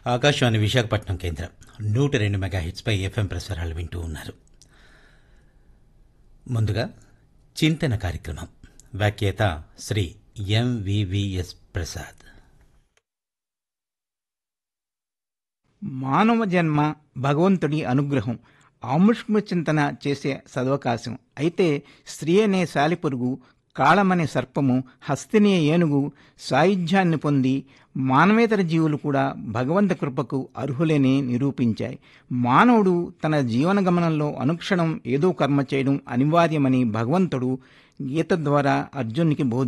ఆకాశవాణి విశాఖపట్నం కేంద్రం నూట రెండు మెగా హిట్స్పై ఎఫ్ఎం ప్రసారాలు వింటూ ఉన్నారు ముందుగా చింతన కార్యక్రమం వ్యాఖ్యాత శ్రీ ఎంవివిఎస్ ప్రసాద్ మానవ జన్మ భగవంతుడి అనుగ్రహం ఆముష్మ చింతన చేసే సదవకాశం అయితే స్త్రీ అనే సాలిపురుగు కాళమనే సర్పము హస్తిని ఏనుగు సాయుధ్యాన్ని పొంది మానవేతర జీవులు కూడా భగవంత కృపకు అర్హులేని నిరూపించాయి మానవుడు తన జీవన గమనంలో అనుక్షణం ఏదో కర్మ చేయడం అనివార్యమని భగవంతుడు గీత ద్వారా అర్జునికి బోధి